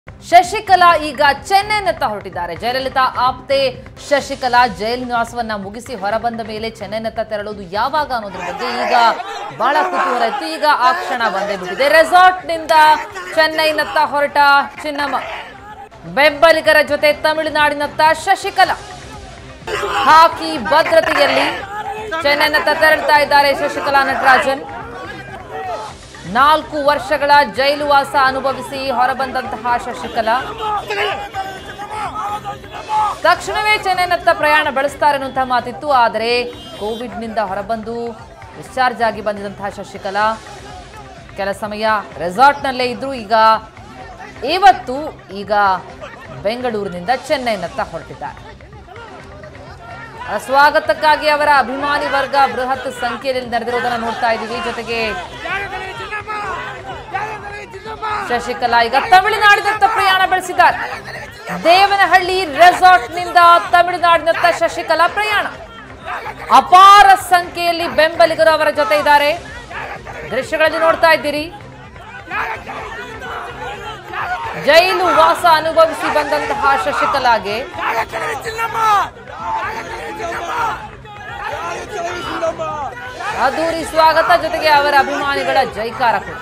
ಶಶಿಕಲಾ ಈಗ ಚೆನ್ನೈನತ್ತ ಹೊರಟಿದ್ದಾರೆ ಜಯಲಲಿತಾ ಆಪ್ತೆ ಶಶಿಕಲಾ ಜೈಲು ನಿವಾಸವನ್ನ ಮುಗಿಸಿ ಹೊರಬಂದ ಮೇಲೆ ಚೆನ್ನೈನತ್ತ ತೆರಳುವುದು ಯಾವಾಗ ಅನ್ನೋದ್ರ ಬಗ್ಗೆ ಈಗ ಬಹಳ ಕುತೂಹಲ ಇತ್ತು ಈಗ ಆ ಕ್ಷಣ ಬಂದೇ ಬಿಟ್ಟಿದೆ ರೆಸಾರ್ಟ್ನಿಂದ ಚೆನ್ನೈನತ್ತ ಹೊರಟ ಚಿನ್ನಮ್ಮ ಬೆಂಬಲಿಗರ ಜೊತೆ ತಮಿಳುನಾಡಿನತ್ತ ಶಶಿಕಲಾ ಹಾಕಿ ಭದ್ರತೆಯಲ್ಲಿ ಚೆನ್ನೈನತ್ತ ತೆರಳ್ತಾ ಇದ್ದಾರೆ ಶಶಿಕಲಾ ನಟರಾಜನ್ ನಾಲ್ಕು ವರ್ಷಗಳ ಜೈಲು ವಾಸ ಅನುಭವಿಸಿ ಹೊರಬಂದಂತಹ ಶಶಿಕಲಾ ತಕ್ಷಣವೇ ಚೆನ್ನೈನತ್ತ ಪ್ರಯಾಣ ಬೆಳೆಸ್ತಾರೆ ಅನ್ನುವಂತಹ ಮಾತಿತ್ತು ಆದರೆ ಕೋವಿಡ್ನಿಂದ ಹೊರಬಂದು ಡಿಸ್ಚಾರ್ಜ್ ಆಗಿ ಬಂದಿದಂತಹ ಶಶಿಕಲಾ ಕೆಲ ಸಮಯ ರೆಸಾರ್ಟ್ನಲ್ಲೇ ಇದ್ರು ಈಗ ಇವತ್ತು ಈಗ ಬೆಂಗಳೂರಿನಿಂದ ಚೆನ್ನೈನತ್ತ ಹೊರಟಿದ್ದಾರೆ ಆ ಸ್ವಾಗತಕ್ಕಾಗಿ ಅವರ ಅಭಿಮಾನಿ ವರ್ಗ ಬೃಹತ್ ಸಂಖ್ಯೆಯಲ್ಲಿ ನೆರೆದಿರೋದನ್ನ ನೋಡ್ತಾ ಇದ್ದೀವಿ ಜೊತೆಗೆ ಶಶಿಕಲಾ ಈಗ ತಮಿಳುನಾಡಿನತ್ತ ಪ್ರಯಾಣ ಬೆಳೆಸಿದ್ದಾರೆ ದೇವನಹಳ್ಳಿ ರೆಸಾರ್ಟ್ನಿಂದ ತಮಿಳುನಾಡಿನತ್ತ ಶಶಿಕಲಾ ಪ್ರಯಾಣ ಅಪಾರ ಸಂಖ್ಯೆಯಲ್ಲಿ ಬೆಂಬಲಿಗರು ಅವರ ಜೊತೆ ಇದ್ದಾರೆ ದೃಶ್ಯಗಳಲ್ಲಿ ನೋಡ್ತಾ ಇದ್ದೀರಿ ಜೈಲು ವಾಸ ಅನುಭವಿಸಿ ಬಂದಂತಹ ಶಶಿಕಲಾಗೆ ಅದ್ದೂರಿ ಸ್ವಾಗತ ಜೊತೆಗೆ ಅವರ ಅಭಿಮಾನಿಗಳ ಜೈಕಾರ ಕೂಡ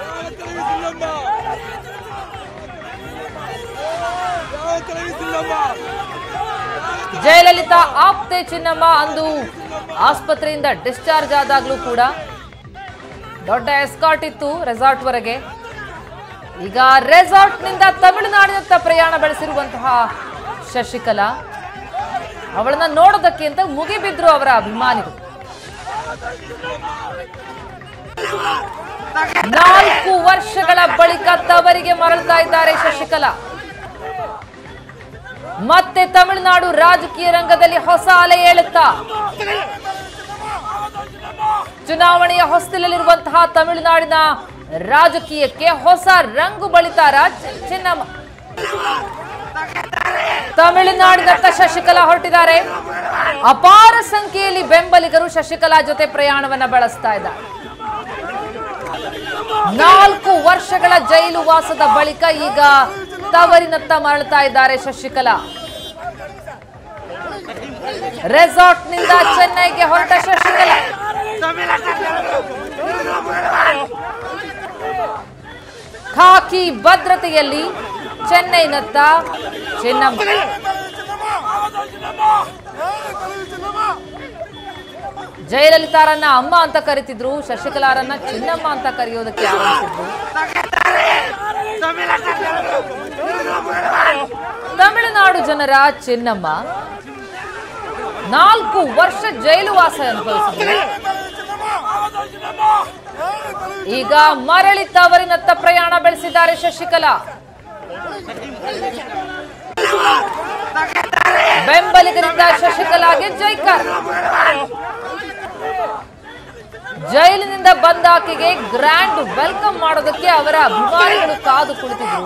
ಜಯಲಲಿತಾ ಆಪ್ತೆ ಚಿನ್ನಮ್ಮ ಅಂದು ಆಸ್ಪತ್ರೆಯಿಂದ ಡಿಸ್ಚಾರ್ಜ್ ಆದಾಗ್ಲೂ ಕೂಡ ದೊಡ್ಡ ಎಸ್ಕಾಟ್ ಇತ್ತು ರೆಸಾರ್ಟ್ ವರೆಗೆ ಈಗ ರೆಸಾರ್ಟ್ನಿಂದ ತಮಿಳುನಾಡಿನತ್ತ ಪ್ರಯಾಣ ಬೆಳೆಸಿರುವಂತಹ ಶಶಿಕಲಾ ಅವಳನ್ನ ನೋಡೋದಕ್ಕೆ ಅಂತ ಮುಗಿಬಿದ್ರು ಅವರ ಅಭಿಮಾನಿಗಳು ನಾಲ್ಕು ವರ್ಷಗಳ ಬಳಿಕ ತವರಿಗೆ ಮರಳ್ತಾ ಇದ್ದಾರೆ ಶಶಿಕಲಾ ಮತ್ತೆ ತಮಿಳುನಾಡು ರಾಜಕೀಯ ರಂಗದಲ್ಲಿ ಹೊಸ ಅಲೆ ಏಳುತ್ತಾ ಚುನಾವಣೆಯ ಹೊಸ್ತಿಲಲ್ಲಿರುವಂತಹ ತಮಿಳುನಾಡಿನ ರಾಜಕೀಯಕ್ಕೆ ಹೊಸ ರಂಗು ಬಳಿತಾರ ಚಿ- ಚಿನ್ನಮ್ಮ ತಮಿಳುನಾಡಿನತ್ತ ಶಶಿಕಲಾ ಹೊರಟಿದ್ದಾರೆ ಅಪಾರ ಸಂಖ್ಯೆಯಲ್ಲಿ ಬೆಂಬಲಿಗರು ಶಶಿಕಲಾ ಜೊತೆ ಪ್ರಯಾಣವನ್ನ ಬೆಳೆಸ್ತಾ ಇದ್ದಾರೆ ನಾಲ್ಕು ವರ್ಷಗಳ ಜೈಲು ವಾಸದ ಬಳಿಕ ಈಗ ತವರಿನತ್ತ ಮರಳ್ತಾ ಇದ್ದಾರೆ ಶಶಿಕಲಾ ರೆಸಾರ್ಟ್ನಿಂದ ಚೆನ್ನೈಗೆ ಹೊರಟ ಶಶಿಕಲಾ ಖಾಕಿ ಭದ್ರತೆಯಲ್ಲಿ ಚೆನ್ನೈನತ್ತ ಚಿನ್ನಮ್ಮ ಜಯಲಲಿತಾರನ್ನ ಅಮ್ಮ ಅಂತ ಕರಿತಿದ್ರು ಶಶಿಕಲಾರನ್ನ ಚಿನ್ನಮ್ಮ ಅಂತ ಕರೆಯೋದಕ್ಕೆ ಆರಂಭಿಸಿದ್ರು ತಮಿಳುನಾಡು ಜನರ ಚಿನ್ನಮ್ಮ ನಾಲ್ಕು ವರ್ಷ ಜೈಲು ವಾಸ ಅನುಭವಿಸಿದ್ರು ಈಗ ಮರಳಿ ತವರಿನತ್ತ ಪ್ರಯಾಣ ಬೆಳೆಸಿದ್ದಾರೆ ಶಶಿಕಲಾ ಬೆಂಬಲಿಗರಿಂದ ಶಶಿಕಲಾಗೆ ಜೈಕಾರ ಜೈಲಿನಿಂದ ಬಂದ ಆಕೆಗೆ ಗ್ರ್ಯಾಂಡ್ ವೆಲ್ಕಮ್ ಮಾಡೋದಕ್ಕೆ ಅವರ ಅಭಿಮಾನಿಗಳು ಕಾದು ಕುಳಿತಿದ್ರು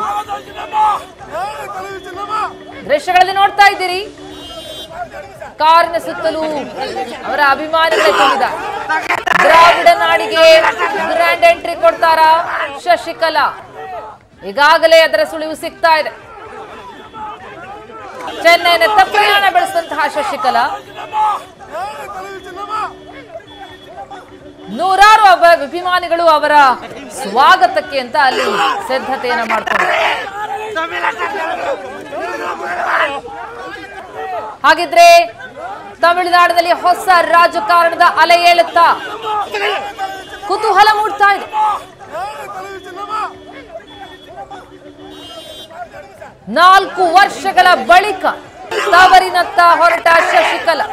ದೃಶ್ಯಗಳಲ್ಲಿ ನೋಡ್ತಾ ಇದ್ದೀರಿ ಕಾರಿನ ಸುತ್ತಲೂ ಅವರ ಅಭಿಮಾನಿಗಳೇ ತುಂಬಿದ್ದಾರೆ ದ್ರಾವಿಡ ನಾಡಿಗೆ ಗ್ರ್ಯಾಂಡ್ ಎಂಟ್ರಿ ಕೊಡ್ತಾರ ಶಶಿಕಲಾ ಈಗಾಗಲೇ ಅದರ ಸುಳಿವು ಸಿಗ್ತಾ ಇದೆ ಚೆನ್ನೈನತ್ತ ಪ್ರಯಾಣ ಬೆಳೆಸಿದಂತಹ ಶಶಿಕಲಾ ನೂರಾರು ಅವ ಅಭಿಮಾನಿಗಳು ಅವರ ಸ್ವಾಗತಕ್ಕೆ ಅಂತ ಅಲ್ಲಿ ಸಿದ್ಧತೆಯನ್ನ ಮಾಡ್ಕೊಂಡಿದ್ದಾರೆ ಹಾಗಿದ್ರೆ ತಮಿಳುನಾಡಿನಲ್ಲಿ ಹೊಸ ರಾಜಕಾರಣದ ಅಲೆ ಏಳುತ್ತಾ ಕುತೂಹಲ ಮೂಡ್ತಾ ಇದೆ ನಾಲ್ಕು ವರ್ಷಗಳ ಬಳಿಕ ತವರಿನತ್ತ ಹೊರಟ ಶಶಿಕಲಾ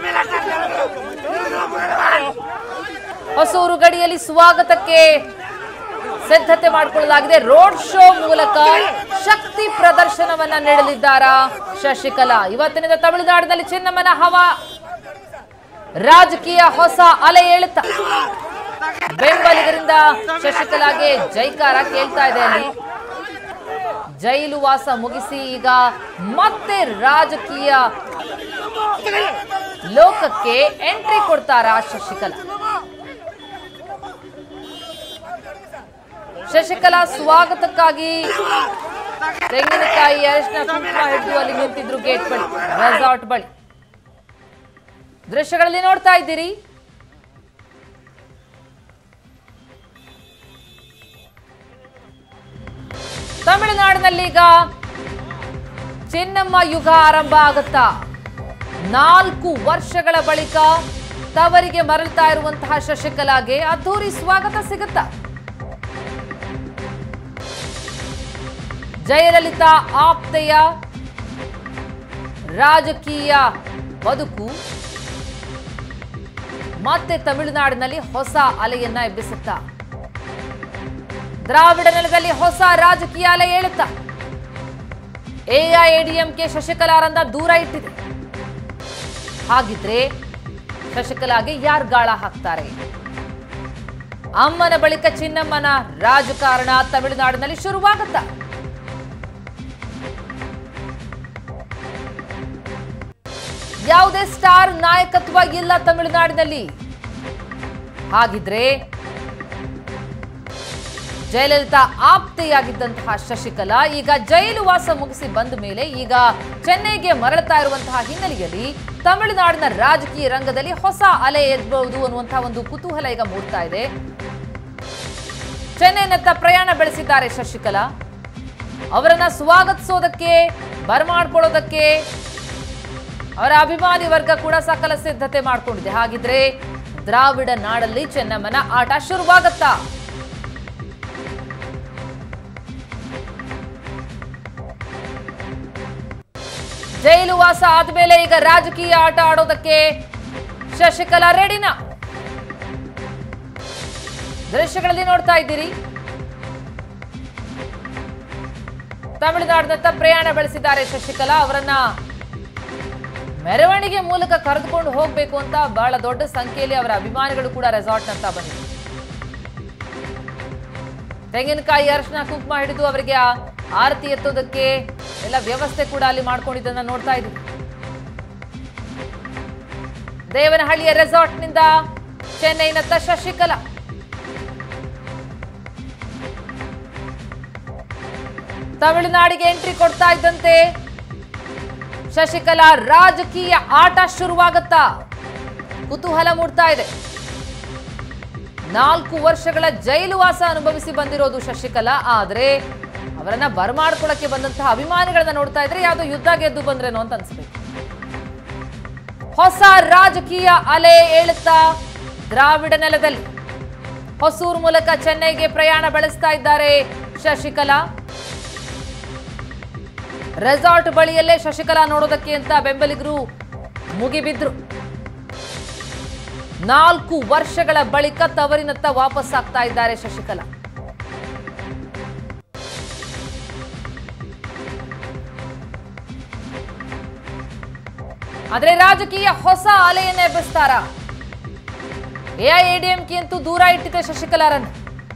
ಹೊಸೂರು ಗಡಿಯಲ್ಲಿ ಸ್ವಾಗತಕ್ಕೆ ಸಿದ್ಧತೆ ಮಾಡಿಕೊಳ್ಳಲಾಗಿದೆ ರೋಡ್ ಶೋ ಮೂಲಕ ಶಕ್ತಿ ಪ್ರದರ್ಶನವನ್ನ ನೀಡಲಿದ್ದಾರಾ ಶಶಿಕಲಾ ಇವತ್ತಿನಿಂದ ತಮಿಳುನಾಡಿನಲ್ಲಿ ಚಿನ್ನಮ್ಮನ ಹವಾ ರಾಜಕೀಯ ಹೊಸ ಅಲೆ ಏಳುತ್ತ ಬೆಂಬಲಿಗರಿಂದ ಶಶಿಕಲಾಗೆ ಜೈಕಾರ ಕೇಳ್ತಾ ಇದೆ ಅಲ್ಲಿ ಜೈಲು ವಾಸ ಮುಗಿಸಿ ಈಗ ಮತ್ತೆ ರಾಜಕೀಯ ಲೋಕಕ್ಕೆ ಎಂಟ್ರಿ ಕೊಡ್ತಾರಾ ಶಶಿಕಲಾ ಶಶಿಕಲಾ ಸ್ವಾಗತಕ್ಕಾಗಿ ತೆಂಗಿನಕಾಯಿ ಅರಿಶಿನ ಕುಂಕುಮ ಹಿಡಿದು ಅಲ್ಲಿ ನಿಂತಿದ್ರು ಗೇಟ್ ಬಳಿ ರೆಸಾರ್ಟ್ ಬಳಿ ದೃಶ್ಯಗಳಲ್ಲಿ ನೋಡ್ತಾ ಇದ್ದೀರಿ ತಮಿಳುನಾಡಿನಲ್ಲಿ ಈಗ ಚೆನ್ನಮ್ಮ ಯುಗ ಆರಂಭ ಆಗುತ್ತಾ ನಾಲ್ಕು ವರ್ಷಗಳ ಬಳಿಕ ತವರಿಗೆ ಮರಳ್ತಾ ಇರುವಂತಹ ಶಶಿಕಲಾಗೆ ಅದ್ದೂರಿ ಸ್ವಾಗತ ಸಿಗುತ್ತಾ ಜಯಲಲಿತಾ ಆಪ್ತೆಯ ರಾಜಕೀಯ ಬದುಕು ಮತ್ತೆ ತಮಿಳುನಾಡಿನಲ್ಲಿ ಹೊಸ ಅಲೆಯನ್ನ ಎಬ್ಬಿಸುತ್ತಾ ದ್ರಾವಿಡ ನೆಲದಲ್ಲಿ ಹೊಸ ರಾಜಕೀಯ ಅಲೆ ಏಳುತ್ತಾ ಎಐಎಡಿಎಂಕೆ ಶಶಿಕಲಾರನ್ನ ದೂರ ಇಟ್ಟಿದೆ ಹಾಗಿದ್ರೆ ಶಶಿಕಲಾಗೆ ಯಾರು ಗಾಳ ಹಾಕ್ತಾರೆ ಅಮ್ಮನ ಬಳಿಕ ಚಿನ್ನಮ್ಮನ ರಾಜಕಾರಣ ತಮಿಳುನಾಡಿನಲ್ಲಿ ಶುರುವಾಗುತ್ತಾ ಯಾವುದೇ ಸ್ಟಾರ್ ನಾಯಕತ್ವ ಇಲ್ಲ ತಮಿಳುನಾಡಿನಲ್ಲಿ ಹಾಗಿದ್ರೆ ಜಯಲಲಿತಾ ಆಪ್ತೆಯಾಗಿದ್ದಂತಹ ಶಶಿಕಲಾ ಈಗ ಜೈಲು ವಾಸ ಮುಗಿಸಿ ಬಂದ ಮೇಲೆ ಈಗ ಚೆನ್ನೈಗೆ ಮರಳುತ್ತಾ ಇರುವಂತಹ ಹಿನ್ನೆಲೆಯಲ್ಲಿ ತಮಿಳುನಾಡಿನ ರಾಜಕೀಯ ರಂಗದಲ್ಲಿ ಹೊಸ ಅಲೆ ಎದ್ದಬಹುದು ಅನ್ನುವಂತಹ ಒಂದು ಕುತೂಹಲ ಈಗ ಮೂಡ್ತಾ ಇದೆ ಚೆನ್ನೈನತ್ತ ಪ್ರಯಾಣ ಬೆಳೆಸಿದ್ದಾರೆ ಶಶಿಕಲಾ ಅವರನ್ನ ಸ್ವಾಗತಿಸೋದಕ್ಕೆ ಬರಮಾಡ್ಕೊಳ್ಳೋದಕ್ಕೆ ಅವರ ಅಭಿಮಾನಿ ವರ್ಗ ಕೂಡ ಸಕಲ ಸಿದ್ಧತೆ ಮಾಡಿಕೊಂಡಿದೆ ಹಾಗಿದ್ರೆ ದ್ರಾವಿಡ ನಾಡಲ್ಲಿ ಚೆನ್ನಮ್ಮನ ಆಟ ಶುರುವಾಗತ್ತಾ ಜೈಲು ವಾಸ ಆದ್ಮೇಲೆ ಈಗ ರಾಜಕೀಯ ಆಟ ಆಡೋದಕ್ಕೆ ಶಶಿಕಲಾ ರೆಡಿನಾ ದೃಶ್ಯಗಳಲ್ಲಿ ನೋಡ್ತಾ ಇದ್ದೀರಿ ತಮಿಳುನಾಡಿನತ್ತ ಪ್ರಯಾಣ ಬೆಳೆಸಿದ್ದಾರೆ ಶಶಿಕಲಾ ಅವರನ್ನ ಮೆರವಣಿಗೆ ಮೂಲಕ ಕರೆದುಕೊಂಡು ಹೋಗಬೇಕು ಅಂತ ಬಹಳ ದೊಡ್ಡ ಸಂಖ್ಯೆಯಲ್ಲಿ ಅವರ ಅಭಿಮಾನಿಗಳು ಕೂಡ ರೆಸಾರ್ಟ್ನತ್ತ ಬಂದಿದ್ದಾರೆ ತೆಂಗಿನಕಾಯಿ ಅರಿಶಿನ ಕುಂಕುಮ ಹಿಡಿದು ಅವರಿಗೆ ಆ ಆರತಿ ಎತ್ತೋದಕ್ಕೆ ಎಲ್ಲ ವ್ಯವಸ್ಥೆ ಕೂಡ ಅಲ್ಲಿ ಮಾಡ್ಕೊಂಡಿದ್ದನ್ನ ನೋಡ್ತಾ ಇದ್ದೀವಿ ದೇವನಹಳ್ಳಿಯ ರೆಸಾರ್ಟ್ನಿಂದ ಚೆನ್ನೈನತ್ತ ಶಶಿಕಲಾ ತಮಿಳುನಾಡಿಗೆ ಎಂಟ್ರಿ ಕೊಡ್ತಾ ಇದ್ದಂತೆ ಶಶಿಕಲಾ ರಾಜಕೀಯ ಆಟ ಶುರುವಾಗುತ್ತಾ ಕುತೂಹಲ ಮೂಡ್ತಾ ಇದೆ ನಾಲ್ಕು ವರ್ಷಗಳ ಜೈಲು ವಾಸ ಅನುಭವಿಸಿ ಬಂದಿರೋದು ಶಶಿಕಲಾ ಆದ್ರೆ ಅವರನ್ನ ಬರಮಾಡ್ಕೊಳಕ್ಕೆ ಬಂದಂತಹ ಅಭಿಮಾನಿಗಳನ್ನ ನೋಡ್ತಾ ಇದ್ರೆ ಯಾವ್ದೋ ಯುದ್ಧ ಗೆದ್ದು ಬಂದ್ರೇನೋ ಅಂತ ಅನ್ಸ್ಬೇಕು ಹೊಸ ರಾಜಕೀಯ ಅಲೆ ಏಳುತ್ತಾ ದ್ರಾವಿಡ ನೆಲದಲ್ಲಿ ಹೊಸೂರು ಮೂಲಕ ಚೆನ್ನೈಗೆ ಪ್ರಯಾಣ ಬೆಳೆಸ್ತಾ ಇದ್ದಾರೆ ಶಶಿಕಲಾ ರೆಸಾರ್ಟ್ ಬಳಿಯಲ್ಲೇ ಶಶಿಕಲಾ ನೋಡೋದಕ್ಕೆ ಅಂತ ಬೆಂಬಲಿಗರು ಮುಗಿಬಿದ್ರು ನಾಲ್ಕು ವರ್ಷಗಳ ಬಳಿಕ ತವರಿನತ್ತ ವಾಪಸ್ ಆಗ್ತಾ ಇದ್ದಾರೆ ಶಶಿಕಲಾ ಆದ್ರೆ ರಾಜಕೀಯ ಹೊಸ ಅಲೆಯನ್ನ ಎಬ್ಬಿಸ್ತಾರ ಎಐಎಡಿಎಂಕೆ ಅಂತೂ ದೂರ ಇಟ್ಟಿದೆ ಶಶಿಕಲಾರನ್ನು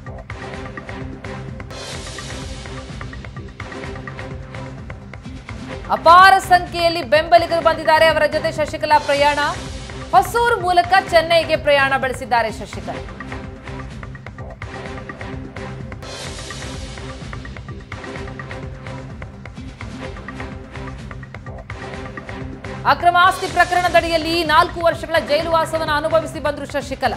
ಅಪಾರ ಸಂಖ್ಯೆಯಲ್ಲಿ ಬೆಂಬಲಿಗರು ಬಂದಿದ್ದಾರೆ ಅವರ ಜೊತೆ ಶಶಿಕಲಾ ಪ್ರಯಾಣ ಹೊಸೂರು ಮೂಲಕ ಚೆನ್ನೈಗೆ ಪ್ರಯಾಣ ಬೆಳೆಸಿದ್ದಾರೆ ಶಶಿಕಲಾ ಅಕ್ರಮ ಆಸ್ತಿ ಪ್ರಕರಣದಡಿಯಲ್ಲಿ ನಾಲ್ಕು ವರ್ಷಗಳ ಜೈಲು ವಾಸವನ್ನು ಅನುಭವಿಸಿ ಬಂದ್ರು ಶಶಿಕಲಾ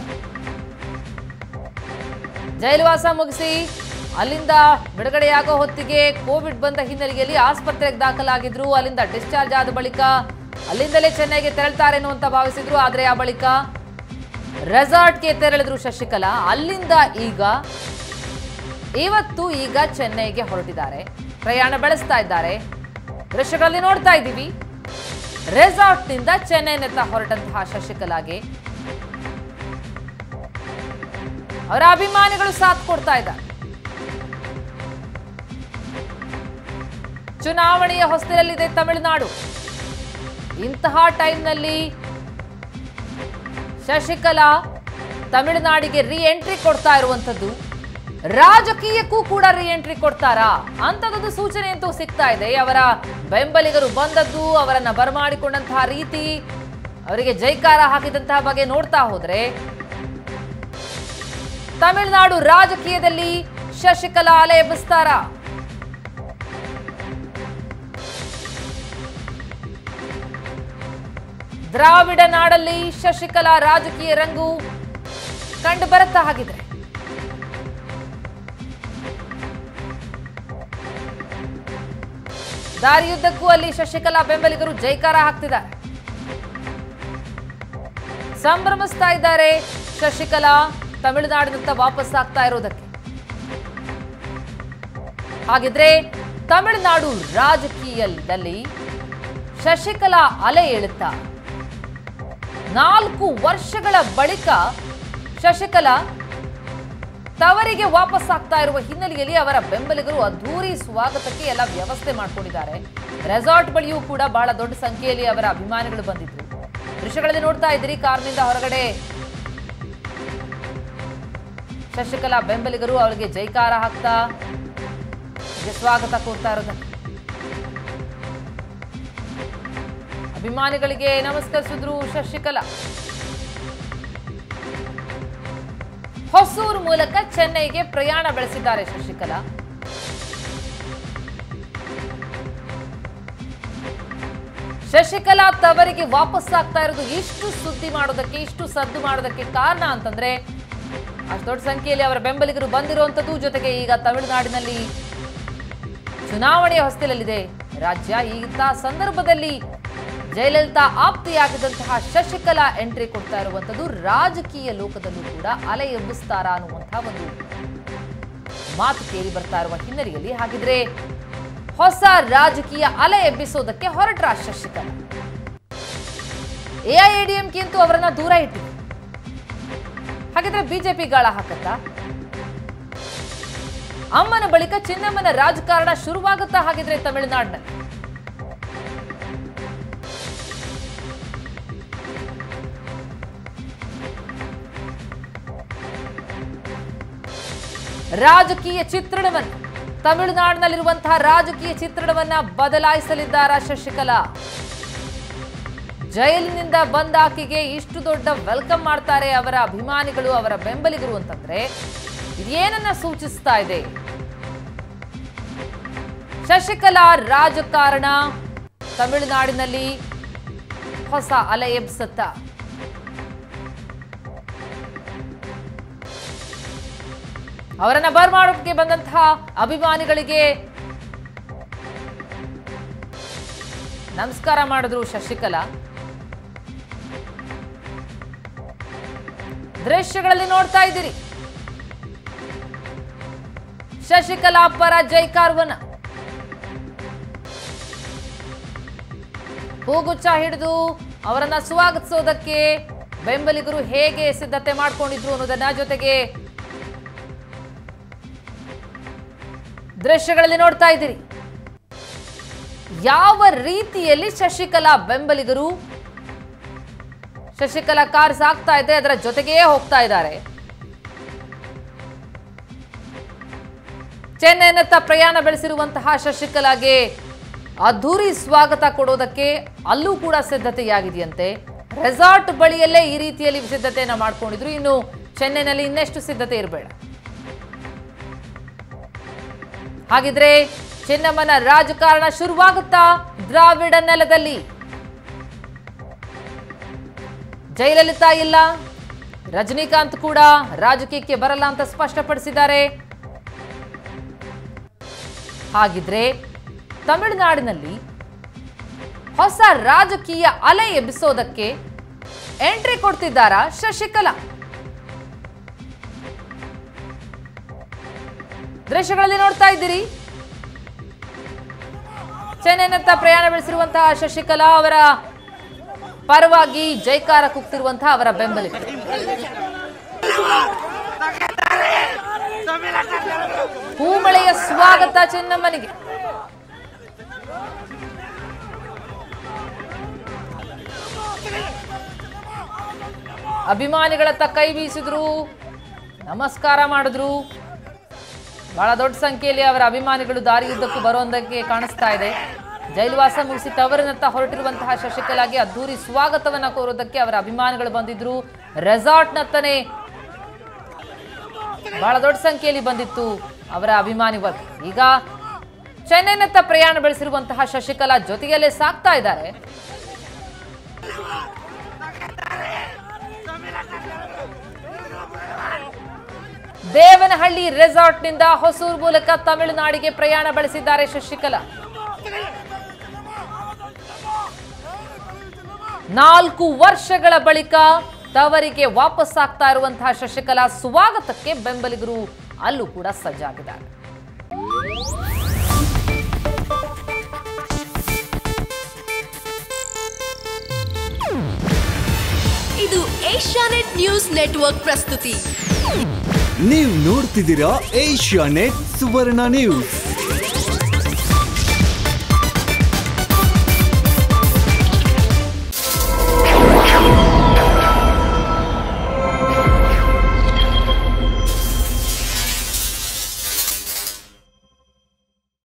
ಜೈಲು ವಾಸ ಮುಗಿಸಿ ಅಲ್ಲಿಂದ ಬಿಡುಗಡೆಯಾಗೋ ಹೊತ್ತಿಗೆ ಕೋವಿಡ್ ಬಂದ ಹಿನ್ನೆಲೆಯಲ್ಲಿ ಆಸ್ಪತ್ರೆಗೆ ದಾಖಲಾಗಿದ್ರು ಅಲ್ಲಿಂದ ಡಿಸ್ಚಾರ್ಜ್ ಆದ ಬಳಿಕ ಅಲ್ಲಿಂದಲೇ ಚೆನ್ನೈಗೆ ತೆರಳ್ತಾರೇನೋ ಅಂತ ಭಾವಿಸಿದ್ರು ಆದ್ರೆ ಆ ಬಳಿಕ ರೆಸಾರ್ಟ್ಗೆ ತೆರಳಿದ್ರು ಶಶಿಕಲಾ ಅಲ್ಲಿಂದ ಈಗ ಇವತ್ತು ಈಗ ಚೆನ್ನೈಗೆ ಹೊರಟಿದ್ದಾರೆ ಪ್ರಯಾಣ ಬೆಳೆಸ್ತಾ ಇದ್ದಾರೆ ದೃಶ್ಯಗಳಲ್ಲಿ ನೋಡ್ತಾ ಇದ್ದೀವಿ ರೆಸಾರ್ಟ್ನಿಂದ ಚೆನ್ನೈನತ್ತ ಹೊರಟಂತಹ ಶಶಿಕಲಾಗೆ ಅವರ ಅಭಿಮಾನಿಗಳು ಸಾಥ್ ಕೊಡ್ತಾ ಇದ್ದಾರೆ ಚುನಾವಣೆಯ ಹೊಸ್ತಿಲಲ್ಲಿದೆ ತಮಿಳುನಾಡು ಇಂತಹ ಟೈಮ್ನಲ್ಲಿ ಶಶಿಕಲಾ ತಮಿಳುನಾಡಿಗೆ ರಿ ಎಂಟ್ರಿ ಕೊಡ್ತಾ ಇರುವಂತದ್ದು ರಾಜಕೀಯಕ್ಕೂ ಕೂಡ ರಿ ಎಂಟ್ರಿ ಕೊಡ್ತಾರಾ ಅಂತದೊಂದು ಸೂಚನೆ ಅಂತೂ ಸಿಗ್ತಾ ಇದೆ ಅವರ ಬೆಂಬಲಿಗರು ಬಂದದ್ದು ಅವರನ್ನ ಬರಮಾಡಿಕೊಂಡಂತಹ ರೀತಿ ಅವರಿಗೆ ಜೈಕಾರ ಹಾಕಿದಂತಹ ಬಗ್ಗೆ ನೋಡ್ತಾ ಹೋದ್ರೆ ತಮಿಳುನಾಡು ರಾಜಕೀಯದಲ್ಲಿ ಶಶಿಕಲಾ ಅಲೆ ಎಬ್ಬಿಸ್ತಾರ ದ್ರಾವಿಡ ನಾಡಲ್ಲಿ ಶಶಿಕಲಾ ರಾಜಕೀಯ ರಂಗು ಕಂಡು ಬರುತ್ತಾ ಹಾಗಿದ್ರೆ ದಾರಿಯುದ್ದಕ್ಕೂ ಅಲ್ಲಿ ಶಶಿಕಲಾ ಬೆಂಬಲಿಗರು ಜೈಕಾರ ಹಾಕ್ತಿದ್ದಾರೆ ಸಂಭ್ರಮಿಸ್ತಾ ಇದ್ದಾರೆ ಶಶಿಕಲಾ ತಮಿಳುನಾಡಿನತ್ತ ವಾಪಸ್ ಆಗ್ತಾ ಇರೋದಕ್ಕೆ ಹಾಗಿದ್ರೆ ತಮಿಳುನಾಡು ರಾಜಕೀಯದಲ್ಲಿ ಶಶಿಕಲಾ ಅಲೆ ಏಳುತ್ತಾ ನಾಲ್ಕು ವರ್ಷಗಳ ಬಳಿಕ ಶಶಿಕಲಾ ತವರಿಗೆ ವಾಪಸ್ ಆಗ್ತಾ ಇರುವ ಹಿನ್ನೆಲೆಯಲ್ಲಿ ಅವರ ಬೆಂಬಲಿಗರು ಅದ್ಧೂರಿ ಸ್ವಾಗತಕ್ಕೆ ಎಲ್ಲ ವ್ಯವಸ್ಥೆ ಮಾಡ್ಕೊಂಡಿದ್ದಾರೆ ರೆಸಾರ್ಟ್ ಬಳಿಯೂ ಕೂಡ ಬಹಳ ದೊಡ್ಡ ಸಂಖ್ಯೆಯಲ್ಲಿ ಅವರ ಅಭಿಮಾನಿಗಳು ಬಂದಿದ್ರು ದೃಶ್ಯಗಳಲ್ಲಿ ನೋಡ್ತಾ ಇದ್ದೀರಿ ಕಾರ್ನಿಂದ ಹೊರಗಡೆ ಶಶಿಕಲಾ ಬೆಂಬಲಿಗರು ಅವಳಿಗೆ ಜೈಕಾರ ಹಾಕ್ತಾ ಹೀಗೆ ಸ್ವಾಗತ ಕೋರ್ತಾ ಇರೋದನ್ನ ಅಭಿಮಾನಿಗಳಿಗೆ ನಮಸ್ಕರಿಸಿದ್ರು ಶಶಿಕಲಾ ಹೊಸೂರು ಮೂಲಕ ಚೆನ್ನೈಗೆ ಪ್ರಯಾಣ ಬೆಳೆಸಿದ್ದಾರೆ ಶಶಿಕಲಾ ಶಶಿಕಲಾ ತವರಿಗೆ ವಾಪಸ್ ಆಗ್ತಾ ಇರೋದು ಇಷ್ಟು ಸುದ್ದಿ ಮಾಡೋದಕ್ಕೆ ಇಷ್ಟು ಸದ್ದು ಮಾಡೋದಕ್ಕೆ ಕಾರಣ ಅಂತಂದ್ರೆ ಅಷ್ಟು ದೊಡ್ಡ ಸಂಖ್ಯೆಯಲ್ಲಿ ಅವರ ಬೆಂಬಲಿಗರು ಬಂದಿರುವಂತದ್ದು ಜೊತೆಗೆ ಈಗ ತಮಿಳುನಾಡಿನಲ್ಲಿ ಚುನಾವಣೆಯ ಹೊಸ್ತಿಲಲ್ಲಿದೆ ರಾಜ್ಯ ಇಂಥ ಸಂದರ್ಭದಲ್ಲಿ ಜಯಲಲಿತಾ ಆಪ್ತಿಯಾಗಿದ್ದಂತಹ ಶಶಿಕಲಾ ಎಂಟ್ರಿ ಕೊಡ್ತಾ ಇರುವಂತದ್ದು ರಾಜಕೀಯ ಲೋಕದಲ್ಲೂ ಕೂಡ ಅಲೆ ಎಬ್ಬಿಸ್ತಾರ ಅನ್ನುವಂತಹ ಒಂದು ಮಾತು ಕೇಳಿ ಬರ್ತಾ ಇರುವ ಹಿನ್ನೆಲೆಯಲ್ಲಿ ಹಾಗಿದ್ರೆ ಹೊಸ ರಾಜಕೀಯ ಅಲೆ ಎಬ್ಬಿಸೋದಕ್ಕೆ ಹೊರಟ್ರ ಶಶಿಕಲಾ ಎಐಎಡಿಎಂಕೆ ಅವರನ್ನ ದೂರ ಇಟ್ಟಿದೆ ಹಾಗಿದ್ರೆ ಬಿಜೆಪಿ ಗಾಳ ಹಾಕತ್ತಾ ಅಮ್ಮನ ಬಳಿಕ ಚಿನ್ನಮ್ಮನ ರಾಜಕಾರಣ ಶುರುವಾಗುತ್ತಾ ಹಾಗಿದ್ರೆ ತಮಿಳುನಾಡಿನಲ್ಲಿ ರಾಜಕೀಯ ಚಿತ್ರಣವನ್ನು ತಮಿಳುನಾಡಿನಲ್ಲಿರುವಂತಹ ರಾಜಕೀಯ ಚಿತ್ರಣವನ್ನ ಬದಲಾಯಿಸಲಿದ್ದಾರಾ ಶಶಿಕಲಾ ಜೈಲಿನಿಂದ ಬಂದ ಆಕೆಗೆ ಇಷ್ಟು ದೊಡ್ಡ ವೆಲ್ಕಮ್ ಮಾಡ್ತಾರೆ ಅವರ ಅಭಿಮಾನಿಗಳು ಅವರ ಬೆಂಬಲಿಗರು ಅಂತಂದ್ರೆ ಇದೇನನ್ನ ಸೂಚಿಸ್ತಾ ಇದೆ ಶಶಿಕಲಾ ರಾಜಕಾರಣ ತಮಿಳುನಾಡಿನಲ್ಲಿ ಹೊಸ ಅಲೆ ಎಬ್ಸತ್ತ ಅವರನ್ನ ಬರ್ಮಾಡೋಕೆ ಬಂದಂತಹ ಅಭಿಮಾನಿಗಳಿಗೆ ನಮಸ್ಕಾರ ಮಾಡಿದ್ರು ಶಶಿಕಲಾ ದೃಶ್ಯಗಳಲ್ಲಿ ನೋಡ್ತಾ ಇದ್ದೀರಿ ಶಶಿಕಲಾ ಪರ ಜೈಕಾರ್ವನ ಹೂಗುಚ್ಚ ಹಿಡಿದು ಅವರನ್ನ ಸ್ವಾಗತಿಸೋದಕ್ಕೆ ಬೆಂಬಲಿಗರು ಹೇಗೆ ಸಿದ್ಧತೆ ಮಾಡ್ಕೊಂಡಿದ್ರು ಅನ್ನೋದನ್ನ ಜೊತೆಗೆ ದೃಶ್ಯಗಳಲ್ಲಿ ನೋಡ್ತಾ ಇದ್ದೀರಿ ಯಾವ ರೀತಿಯಲ್ಲಿ ಶಶಿಕಲಾ ಬೆಂಬಲಿಗರು ಶಶಿಕಲಾ ಕಾರ್ ಸಾಕ್ತಾ ಇದೆ ಅದರ ಜೊತೆಗೇ ಹೋಗ್ತಾ ಇದ್ದಾರೆ ಚೆನ್ನೈನತ್ತ ಪ್ರಯಾಣ ಬೆಳೆಸಿರುವಂತಹ ಶಶಿಕಲಾಗೆ ಅದ್ಧೂರಿ ಸ್ವಾಗತ ಕೊಡೋದಕ್ಕೆ ಅಲ್ಲೂ ಕೂಡ ಸಿದ್ಧತೆಯಾಗಿದೆಯಂತೆ ರೆಸಾರ್ಟ್ ಬಳಿಯಲ್ಲೇ ಈ ರೀತಿಯಲ್ಲಿ ಸಿದ್ಧತೆಯನ್ನ ಮಾಡ್ಕೊಂಡಿದ್ರು ಇನ್ನು ಚೆನ್ನೈನಲ್ಲಿ ಇನ್ನೆಷ್ಟು ಸಿದ್ಧತೆ ಇರಬೇಡ ಹಾಗಿದ್ರೆ ಚೆನ್ನಮ್ಮನ ರಾಜಕಾರಣ ಶುರುವಾಗುತ್ತಾ ದ್ರಾವಿಡ ನೆಲದಲ್ಲಿ ಜಯಲಲಿತಾ ಇಲ್ಲ ರಜನಿಕಾಂತ್ ಕೂಡ ರಾಜಕೀಯಕ್ಕೆ ಬರಲ್ಲ ಅಂತ ಸ್ಪಷ್ಟಪಡಿಸಿದ್ದಾರೆ ಹಾಗಿದ್ರೆ ತಮಿಳುನಾಡಿನಲ್ಲಿ ಹೊಸ ರಾಜಕೀಯ ಅಲೆ ಎಬ್ಬಿಸೋದಕ್ಕೆ ಎಂಟ್ರಿ ಕೊಡ್ತಿದ್ದಾರಾ ಶಶಿಕಲಾ ದೃಶ್ಯಗಳಲ್ಲಿ ನೋಡ್ತಾ ಇದ್ದೀರಿ ಚೆನ್ನೈನತ್ತ ಪ್ರಯಾಣ ಬೆಳೆಸಿರುವಂತಹ ಶಶಿಕಲಾ ಅವರ ಪರವಾಗಿ ಜೈಕಾರ ಕೂಗ್ತಿರುವಂತಹ ಅವರ ಬೆಂಬಲಿಗರು ಹೂಮಳೆಯ ಸ್ವಾಗತ ಚೆನ್ನಮ್ಮನಿಗೆ ಅಭಿಮಾನಿಗಳತ್ತ ಕೈ ಬೀಸಿದ್ರು ನಮಸ್ಕಾರ ಮಾಡಿದ್ರು ಬಹಳ ದೊಡ್ಡ ಸಂಖ್ಯೆಯಲ್ಲಿ ಅವರ ಅಭಿಮಾನಿಗಳು ದಾರಿಯುದ್ದಕ್ಕೂ ಬರುವಂದಕ್ಕೆ ಕಾಣಿಸ್ತಾ ಇದೆ ಜೈಲುವಾಸ ಮುಗಿಸಿ ತವರಿನತ್ತ ಹೊರಟಿರುವಂತಹ ಶಶಿಕಲಾಗೆ ಅದ್ದೂರಿ ಸ್ವಾಗತವನ್ನ ಕೋರೋದಕ್ಕೆ ಅವರ ಅಭಿಮಾನಿಗಳು ಬಂದಿದ್ರು ರೆಸಾರ್ಟ್ನತ್ತನೇ ಬಹಳ ದೊಡ್ಡ ಸಂಖ್ಯೆಯಲ್ಲಿ ಬಂದಿತ್ತು ಅವರ ಅಭಿಮಾನಿ ವರ್ಗ ಈಗ ಚೆನ್ನೈನತ್ತ ಪ್ರಯಾಣ ಬೆಳೆಸಿರುವಂತಹ ಶಶಿಕಲಾ ಜೊತೆಯಲ್ಲೇ ಸಾಕ್ತಾ ಇದ್ದಾರೆ ದೇವನಹಳ್ಳಿ ರೆಸಾರ್ಟ್ನಿಂದ ಹೊಸೂರು ಮೂಲಕ ತಮಿಳುನಾಡಿಗೆ ಪ್ರಯಾಣ ಬೆಳೆಸಿದ್ದಾರೆ ಶಶಿಕಲಾ ನಾಲ್ಕು ವರ್ಷಗಳ ಬಳಿಕ ತವರಿಗೆ ವಾಪಸ್ ಆಗ್ತಾ ಇರುವಂತಹ ಶಶಿಕಲಾ ಸ್ವಾಗತಕ್ಕೆ ಬೆಂಬಲಿಗರು ಅಲ್ಲೂ ಕೂಡ ಸಜ್ಜಾಗಿದ್ದಾರೆ ಇದು ಏಷ್ಯಾನೆಟ್ ನ್ಯೂಸ್ ನೆಟ್ವರ್ಕ್ ಪ್ರಸ್ತುತಿ ನೀವು ನೋಡ್ತಿದ್ದೀರಾ ಏಷ್ಯಾ ನೆಟ್ ಸುವರ್ಣ ನ್ಯೂಸ್